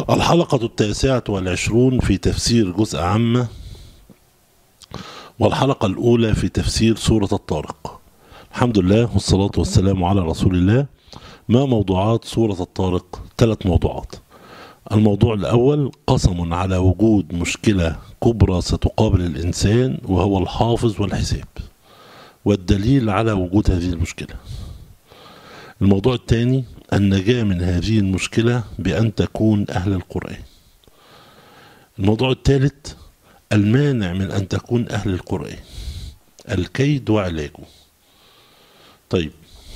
الحلقة التاسعة والعشرون في تفسير جزء عامة والحلقة الأولى في تفسير سورة الطارق الحمد لله والصلاة والسلام على رسول الله ما موضوعات سورة الطارق ثلاث موضوعات الموضوع الأول قسم على وجود مشكلة كبرى ستقابل الإنسان وهو الحافظ والحساب والدليل على وجود هذه المشكلة الموضوع الثاني النجاة من هذه المشكلة بأن تكون أهل القرآن الموضوع الثالث المانع من أن تكون أهل القرآن الكيد وعلاجه طيب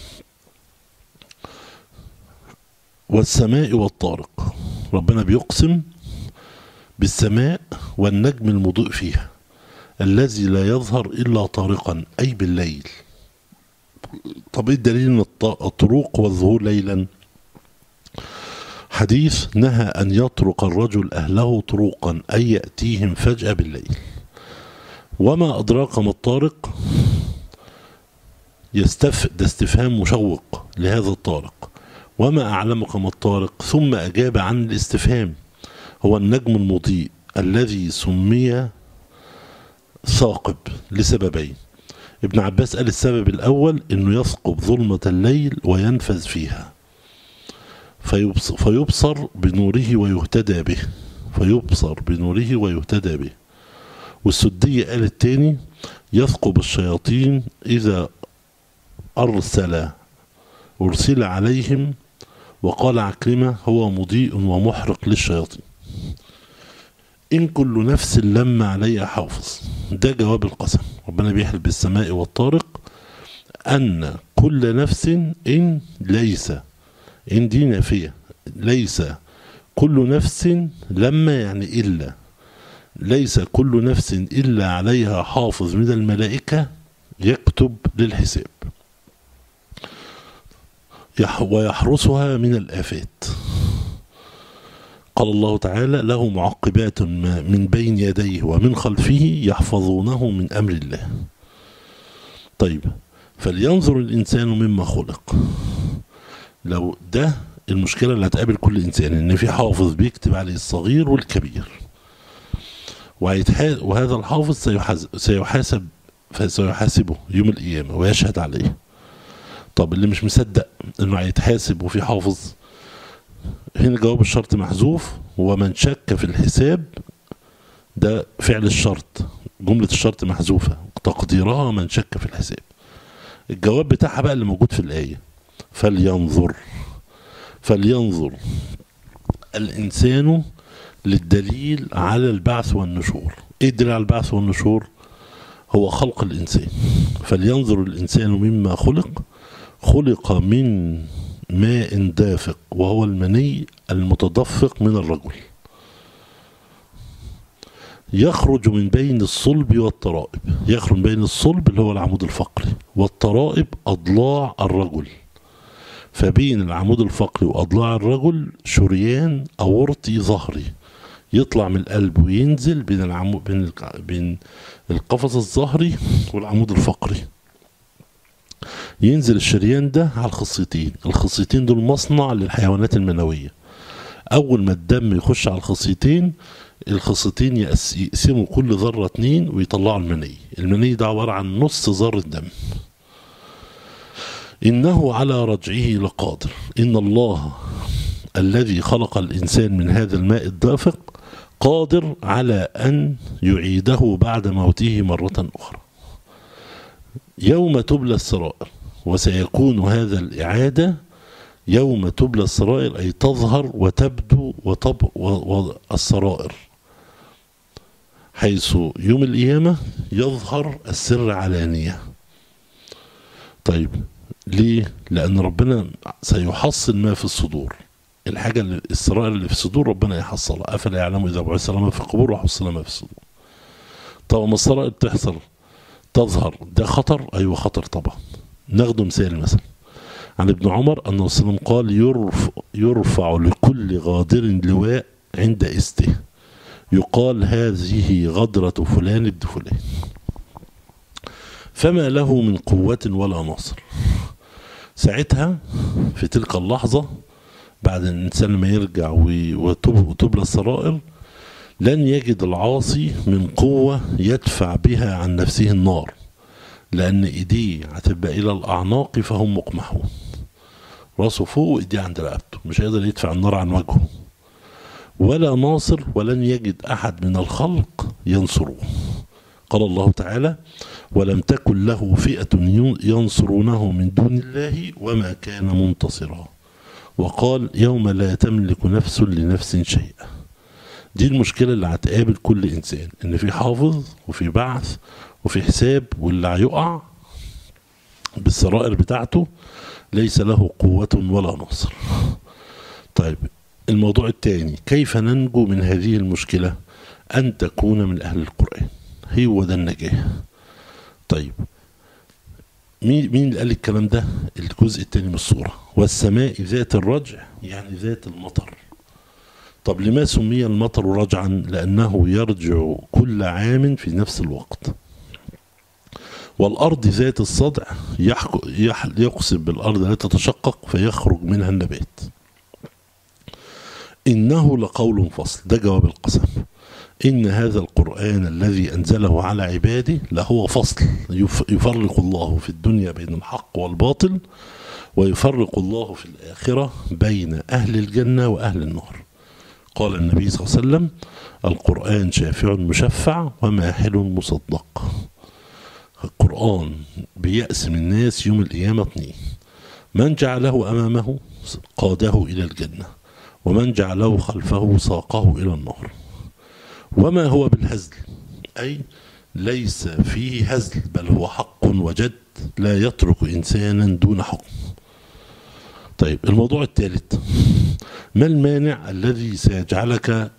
والسماء والطارق ربنا بيقسم بالسماء والنجم المضيء فيها الذي لا يظهر إلا طارقا أي بالليل طب ايه الدليل ان الطروق والظهور ليلا حديث نهى ان يطرق الرجل اهله طروقا اي ياتيهم فجاه بالليل وما ادراك ما الطارق يستف ده استفهام مشوق لهذا الطارق وما اعلمك ما الطارق ثم اجاب عن الاستفهام هو النجم المضيء الذي سمي ثاقب لسببين ابن عباس قال السبب الأول أنه يثقب ظلمة الليل وينفذ فيها فيبصر, فيبصر بنوره ويهتدى به فيبصر بنوره ويهتدى به والسدية قال التاني يثقب الشياطين إذا أرسل أرسل عليهم وقال عكرمة هو مضيء ومحرق للشياطين إن كل نفس لما عليها حافظ ده جواب القسم ربنا بيحلف بالسماء والطارق أن كل نفس إن ليس إن دي نافية ليس كل نفس لما يعني إلا ليس كل نفس إلا عليها حافظ من الملائكة يكتب للحساب ويحرسها من الآفات قال الله تعالى له معقبات من بين يديه ومن خلفه يحفظونه من أمر الله طيب فلينظر الإنسان مما خلق لو ده المشكلة اللي هتقابل كل إنسان إن في حافظ بيكتب عليه الصغير والكبير وهذا الحافظ سيحاسب سيحاسبه يوم القيامة ويشهد عليه طب اللي مش مصدق إنه هيتحاسب وفي حافظ هنا جواب الشرط محذوف ومن شك في الحساب ده فعل الشرط جملة الشرط محذوفة تقديرها من شك في الحساب الجواب بتاعها بقى اللي موجود في الآية فلينظر فلينظر الإنسان للدليل على البعث والنشور ايه الدليل على البعث والنشور هو خلق الإنسان فلينظر الإنسان مما خلق خلق من ماء دافق وهو المني المتدفق من الرجل يخرج من بين الصلب والترائب يخرج من بين الصلب اللي هو العمود الفقري والترائب أضلاع الرجل فبين العمود الفقري وأضلاع الرجل شريان أورطي ظهري يطلع من القلب وينزل بين العمود بين بين القفص الظهري والعمود الفقري ينزل الشريان ده على الخصيتين الخصيتين دول مصنع للحيوانات المنوية أول ما الدم يخش على الخصيتين الخصيتين يقسموا كل ذرة اتنين ويطلعوا المني المني ده عبارة عن نص ذرة دم إنه على رجعه لقادر إن الله الذي خلق الإنسان من هذا الماء الدافق قادر على أن يعيده بعد موته مرة أخرى يوم تبلى السرائر وسيكون هذا الإعادة يوم تبلى السرائر أي تظهر وتبدو وطب السرائر حيث يوم القيامة يظهر السر علانية طيب ليه؟ لأن ربنا سيحصل ما في الصدور الحاجة اللي السرائر اللي في الصدور ربنا يحصلها أفلا يعلم إذا بعث ما في القبور وحصل ما في الصدور طب ما السرائر بتحصل تظهر ده خطر أيوة خطر طبعا ناخده مثال مثلا عن ابن عمر أنه صلى الله عليه وسلم قال يرفع, يرفع لكل غادر لواء عند استه يقال هذه غدرة فلان ابن فلان فما له من قوة ولا نصر ساعتها في تلك اللحظة بعد ان الانسان لما يرجع وي- وتب- وتبلى السرائر لن يجد العاصي من قوة يدفع بها عن نفسه النار لأن إيديه هتبقى إلى الأعناق فهم مقمحون راسه فوق وإيديه عند رقبته مش هيقدر يدفع النار عن وجهه ولا ناصر ولن يجد أحد من الخلق ينصره قال الله تعالى ولم تكن له فئة ينصرونه من دون الله وما كان منتصرا وقال يوم لا تملك نفس لنفس شيئا دي المشكلة اللي هتقابل كل إنسان إن في حافظ وفي بعث وفي حساب واللي هيقع بالسرائر بتاعته ليس له قوة ولا ناصر طيب الموضوع الثاني كيف ننجو من هذه المشكلة أن تكون من أهل القرآن هو ده النجاة طيب مين مين اللي قال الكلام ده الجزء الثاني من الصورة والسماء ذات الرجع يعني ذات المطر طب لما سمي المطر رجعا لأنه يرجع كل عام في نفس الوقت والأرض ذات الصدع يحك... يح... يقسم بالأرض لا تتشقق فيخرج منها النبات إنه لقول فصل ده جواب القسم إن هذا القرآن الذي أنزله على عباده لهو فصل يف... يفرق الله في الدنيا بين الحق والباطل ويفرق الله في الآخرة بين أهل الجنة وأهل النار قال النبي صلى الله عليه وسلم القرآن شافع مشفع وماحل مصدق القرآن بيقسم الناس يوم القيامة اثنين من جعله أمامه قاده إلى الجنة ومن جعله خلفه ساقه إلى النار وما هو بالهزل أي ليس فيه هزل بل هو حق وجد لا يترك إنسانا دون حكم طيب الموضوع الثالث ما المانع الذي سيجعلك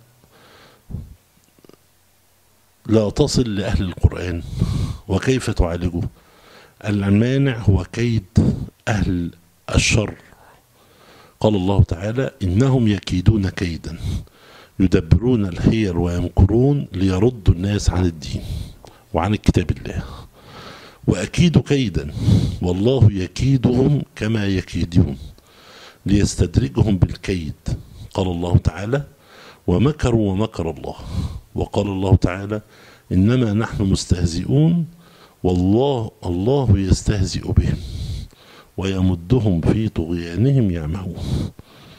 لا تصل لأهل القرآن وكيف تعالجه المانع هو كيد أهل الشر قال الله تعالى إنهم يكيدون كيدا يدبرون الحيل ويمكرون ليردوا الناس عن الدين وعن كتاب الله وأكيد كيدا والله يكيدهم كما يكيدون ليستدرجهم بالكيد قال الله تعالى ومكروا ومكر الله وقال الله تعالى إنما نحن مستهزئون والله الله يستهزئ بهم ويمدهم في طغيانهم يعمهون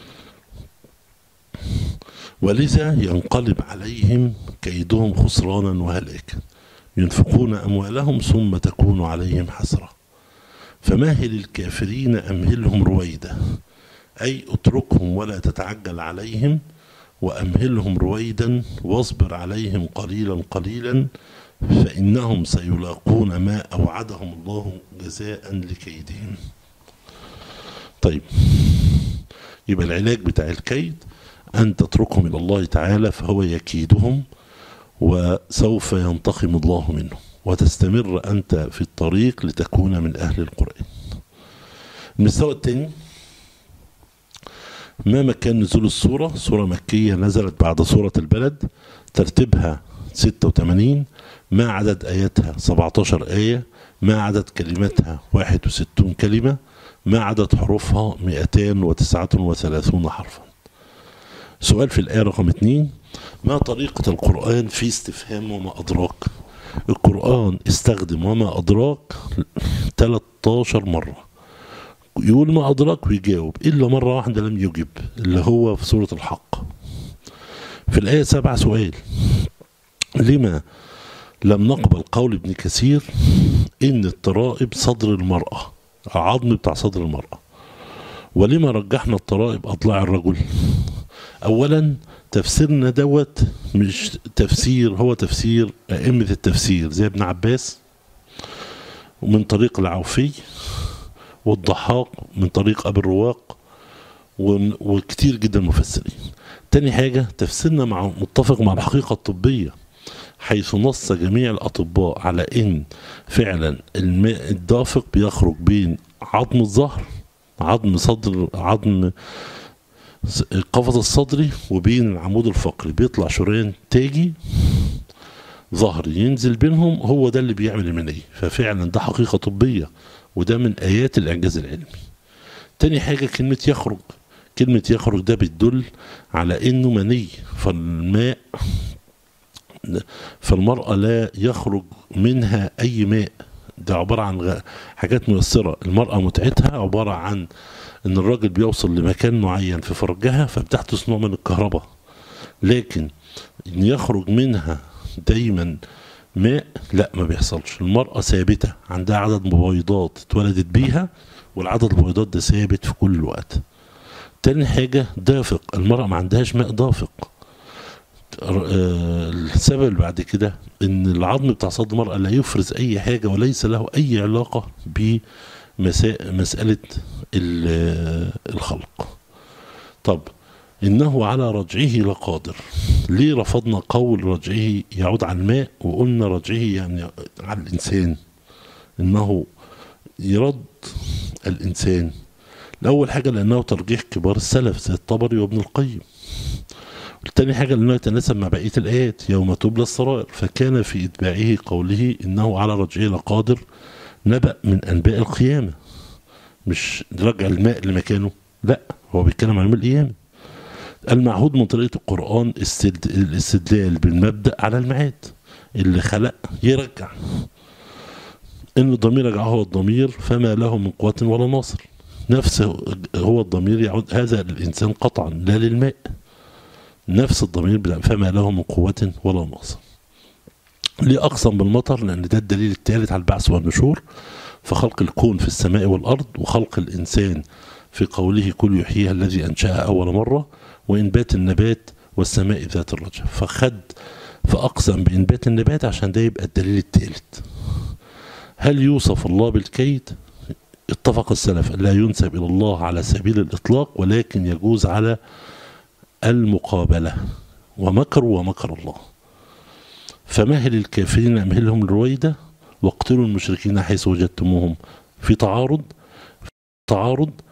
ولذا ينقلب عليهم كيدهم خسرانا وهلاكا ينفقون أموالهم ثم تكون عليهم حسرة فمهل الكافرين أمهلهم رويدا أي اتركهم ولا تتعجل عليهم وأمهلهم رويدا واصبر عليهم قليلا قليلا فإنهم سيلاقون ما أوعدهم الله جزاء لكيدهم طيب يبقى العلاج بتاع الكيد أن تتركهم إلى الله تعالى فهو يكيدهم وسوف ينتقم الله منهم وتستمر أنت في الطريق لتكون من أهل القرآن المستوى الثاني ما مكان نزول السورة سورة مكية نزلت بعد سورة البلد ترتيبها 86 ما عدد آياتها 17 آية ما عدد كلماتها 61 كلمة ما عدد حروفها 239 حرفا سؤال في الآية رقم 2 ما طريقة القرآن في استفهام وما أدراك القرآن استخدم وما أدراك 13 مرة يقول ما أدراك ويجاوب إلا مرة واحدة لم يجب اللي هو في سورة الحق في الآية سبع سؤال لما لم نقبل قول ابن كثير إن الترائب صدر المرأة العظم بتاع صدر المرأة ولما رجحنا الترائب أضلاع الرجل أولا تفسيرنا دوت مش تفسير هو تفسير أئمة التفسير زي ابن عباس ومن طريق العوفي والضحاك من طريق أبي الرواق وكتير جدا مفسرين تاني حاجة تفسيرنا مع متفق مع الحقيقة الطبية حيث نص جميع الأطباء على إن فعلا الماء الدافق بيخرج بين عظم الظهر عظم صدر عظم القفص الصدري وبين العمود الفقري بيطلع شريان تاجي ظهري ينزل بينهم هو ده اللي بيعمل المنية ففعلا ده حقيقة طبية وده من آيات الإعجاز العلمي تاني حاجة كلمة يخرج كلمة يخرج ده بتدل على انه مني فالماء فالمرأة لا يخرج منها اي ماء ده عبارة عن غ- حاجات ميسرة المرأة متعتها عبارة عن ان الراجل بيوصل لمكان معين في فرجها فبتحدث نوع من الكهرباء لكن ان يخرج منها دايما ماء لا ما بيحصلش المرأة ثابتة عندها عدد مبيضات اتولدت بيها والعدد المبيضات ده ثابت في كل الوقت تاني حاجة دافق المرأة ما عندهاش ماء دافق آه، السبب اللي بعد كده ان العظم بتاع صدر المرأة لا يفرز اي حاجة وليس له اي علاقة بمسألة الخلق طب انه على رجعه لقادر ليه رفضنا قول رجعه يعود على الماء وقلنا رجعه يعني على الانسان انه يرد الانسان الاول حاجه لانه ترجيح كبار السلف زي الطبري وابن القيم التاني حاجة لأنه يتناسب مع بقية الآيات يوم تبلى السرائر فكان في إتباعه قوله إنه على رجعه لقادر نبأ من أنباء القيامة مش رجع الماء لمكانه لا هو بيتكلم عن يوم القيامة المعهود من طريقة القرآن استد... الاستدلال بالمبدأ على المعاد اللي خلق يرجع إن الضمير رجعه هو الضمير فما له من قوة ولا ناصر نفس هو الضمير يعود هذا للإنسان قطعا لا للماء نفس الضمير بلا- فما له من قوة ولا ناصر ليه أقسم بالمطر لأن ده الدليل الثالث على البعث والنشور فخلق الكون في السماء والأرض وخلق الإنسان في قوله كل يحييها الذي أنشأها أول مرة وإنبات النبات والسماء ذات الرجع فخد فأقسم بإنبات النبات عشان ده يبقى الدليل الثالث هل يوصف الله بالكيد اتفق السلف لا ينسب إلى الله على سبيل الإطلاق ولكن يجوز على المقابلة ومكروا ومكر الله فمهل الكافرين أمهلهم الرويدة واقتلوا المشركين حيث وجدتموهم في تعارض تعارض